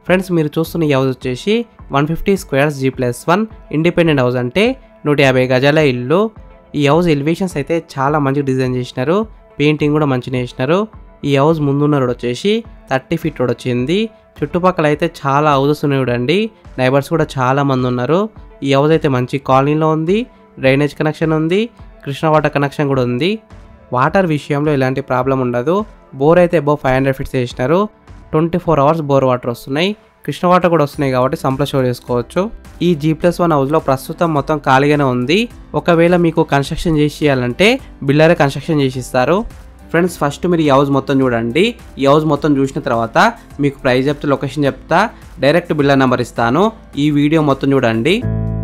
friends మీరు చూస్తున్న ఈ హౌస్ వచ్చేసి one fifty squares G plus one independent house అంటే నూట యాభై గజాల ఇల్లు ఈ హౌస్ ఎలివేషన్స్ అయితే చాలా మంచిగా డిజైన్ చేసినారు పెయింటింగ్ కూడా మంచిగా వేసినారు ఈ హౌస్ ముందున్న రోడ్ వచ్చేసి థర్టీ ఫీట్ రోడ్ వచ్చింది చుట్టుపక్కల అయితే చాలా హౌసెస్ ఉన్నాయి చూడండి నైబర్స్ కూడా చాలా మంది ఉన్నారు ఈ హౌస్ అయితే మంచి కాలనీలో ఉంది డ్రైనేజ్ కనెక్షన్ ఉంది కృష్ణ వాటర్ కనెక్షన్ కూడా ఉంది వాటర్ విషయంలో ఎలాంటి ప్రాబ్లం ఉండదు బోర్ అయితే అబౌవ్ ఫైవ్ హండ్రెడ్ ఫీట్స్ వేసినారు twenty four hours bore water వస్తున్నాయి కృష్ణ వాటర్ కూడా వస్తున్నాయి కాబట్టి సంప్ల స్టోర్ చేసుకోవచ్చు ఈ జీ ప్లస్ వన్ హౌస్లో ప్రస్తుతం మొత్తం ఖాళీగానే ఉంది ఒకవేళ మీకు కన్స్ట్రక్షన్ చేసి ఇవ్వాలంటే బిల్డరే కన్స్ట్రక్షన్ చేసి ఇస్తారు ఫ్రెండ్స్ ఫస్ట్ మీరు ఈ హౌస్ మొత్తం చూడండి ఈ హౌస్ మొత్తం చూసిన తర్వాత మీకు ప్రైస్ చెప్తే లొకేషన్ చెప్తా డైరెక్ట్ బిల్లర్ నెంబర్ ఇస్తాను ఈ వీడియో మొత్తం చూడండి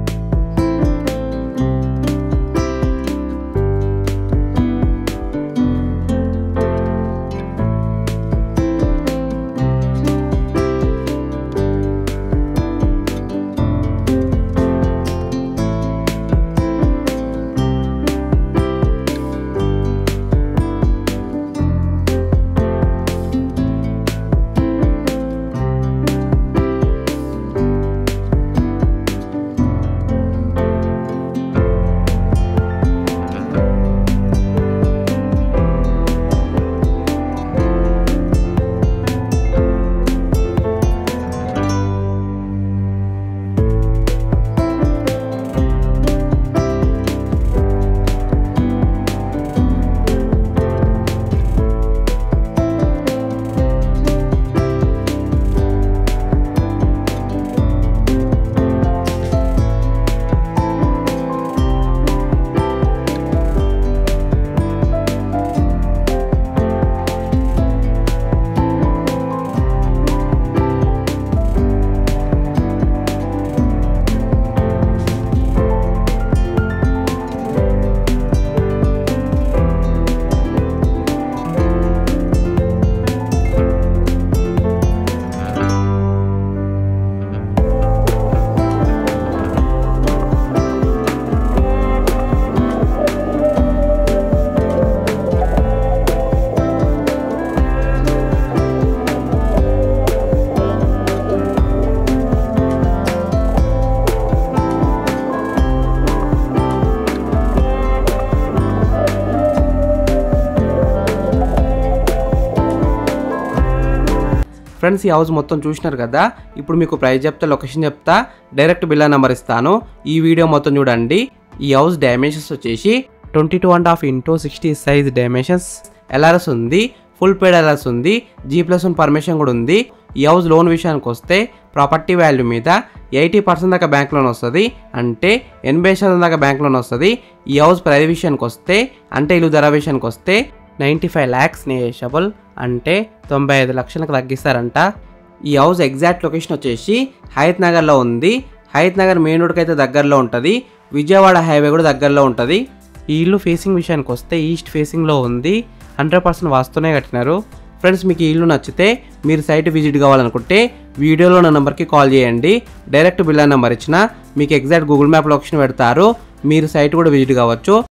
ఫ్రెండ్స్ ఈ హౌస్ మొత్తం చూసినారు కదా ఇప్పుడు మీకు ప్రైస్ చెప్తా లొకేషన్ చెప్తా డైరెక్ట్ బిల్లా నెంబర్ ఇస్తాను ఈ వీడియో మొత్తం చూడండి ఈ హౌస్ డైమెన్షన్స్ వచ్చేసి twenty two and half into sixty size dimensions LRS ఉంది ఫుల్ పేడ్ ఎల్ఆర్ఎస్ ఉంది జీ ప్లస్ వన్ పర్మిషన్ కూడా ఉంది ఈ హౌస్ లోన్ విషయానికి వస్తే ప్రాపర్టీ వాల్యూ మీద ఎయిటీ పర్సెంట్ దాకా బ్యాంక్ లోన్ వస్తుంది అంటే ఎనభై శాతం దాకా బ్యాంక్ లోన్ వస్తుంది ఈ హౌస్ ప్రైస్ విషయానికి వస్తే అంటే ఇల్లు ధర విషయానికి వస్తే నైంటీ ఫైవ్ ల్యాక్స్ నేషబుల్ అంటే తొంభై ఐదు లక్షలకు తగ్గిస్తారంట ఈ హౌస్ ఎగ్జాక్ట్ లొకేషన్ వచ్చేసి హయత్ నగర్లో ఉంది హయత్ నగర్ మెయిన్ రోడ్కి అయితే దగ్గరలో ఉంటుంది విజయవాడ హైవే కూడా దగ్గరలో ఉంటుంది ఈ ఇల్లు ఫేసింగ్ విషయానికి వస్తే ఈస్ట్ ఫేసింగ్లో ఉంది హండ్రెడ్ పర్సెంట్ వాస్తూనే కట్టినారు ఫ్రెండ్స్ మీకు ఈ ఇల్లు నచ్చితే మీరు సైట్ విజిట్ కావాలనుకుంటే వీడియోలో నా నెంబర్కి కాల్ చేయండి డైరెక్ట్ బిల్లా నెంబర్ ఇచ్చిన మీకు ఎగ్జాక్ట్ గూగుల్ మ్యాప్ లొకేషన్ పెడతారు మీరు సైట్ కూడా విజిట్ కావచ్చు